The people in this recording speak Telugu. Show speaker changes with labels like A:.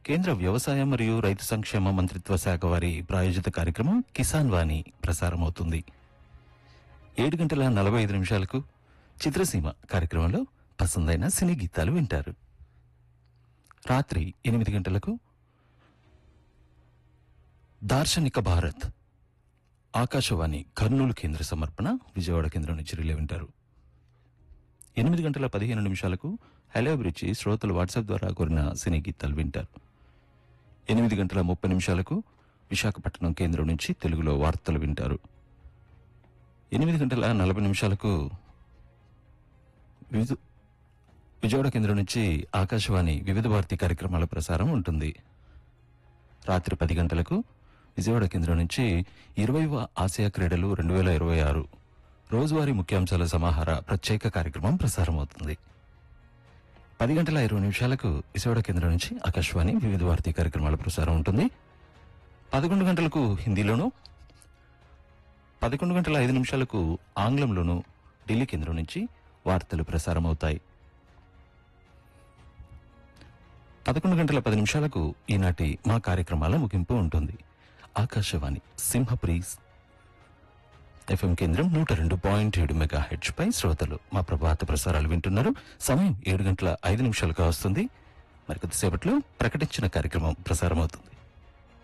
A: కేంద్ర వ్యవసాయ మరియు రైతు సంక్షేమ మంత్రిత్వ శాఖ వారి ప్రాయోజిత కార్యక్రమం కిసాన్ వాణి ప్రసారమవుతుంది ఏడు గంటల నలభై ఐదు నిమిషాలకు చిత్రసీమ కార్యక్రమంలో పసందైన సినీ గీతాలు వింటారు రాత్రి ఎనిమిది గంటలకు దార్శనిక భారత్ ఆకాశవాణి కర్నూలు కేంద్ర సమర్పణ విజయవాడ కేంద్రం నుంచి రిలే వింటారు ఎనిమిది గంటల పదిహేను నిమిషాలకు హలో అభిరుచి శ్రోతలు వాట్సాప్ ద్వారా కోరిన సినీ గీతాలు వింటారు ఎనిమిది గంటల ముప్పై నిమిషాలకు విశాఖపట్నం కేంద్రం నుంచి తెలుగులో వార్తలు వింటారు ఎనిమిది గంటల నలభై నిమిషాలకు వివిధ విజయవాడ కేంద్రం నుంచి ఆకాశవాణి వివిధ భారతి కార్యక్రమాల ప్రసారం ఉంటుంది రాత్రి పది గంటలకు విజయవాడ కేంద్రం నుంచి ఇరవైవ ఆసియా క్రీడలు రెండు వేల ఇరవై ఆరు రోజువారీ ముఖ్యాంశాల సమాహార ప్రత్యేక కార్యక్రమం ప్రసారమవుతుంది పది గంటల ఇరవై నిమిషాలకు విజయవాడ కేంద్రం నుంచి ఆకాశవాణి వివిధ భారతీ కార్యక్రమాల ప్రసారం ఉంటుంది పదకొండు గంటలకు హిందీలోను పదకొండు గంటల ఐదు నిమిషాలకు ఆంగ్లంలోను ఢిల్లీ కేంద్రం నుంచి వార్తలు ప్రసారమవుతాయి పదకొండు గంటల పది నిమిషాలకు ఈనాటి మా కార్యక్రమాల ముగింపు ఉంటుంది ఆకాశవాణి సింహప్రీస్ ఎఫ్ఎం కేంద్రం నూట రెండు పాయింట్ ఏడు మెగా హెచ్ పై శ్రోతలు మా ప్రభాత ప్రసారాలు వింటున్నారు సమయం ఏడు గంటల ఐదు నిమిషాలుగా వస్తుంది మరి కొద్దిసేపట్లో ప్రకటించిన కార్యక్రమం ప్రసారమవుతుంది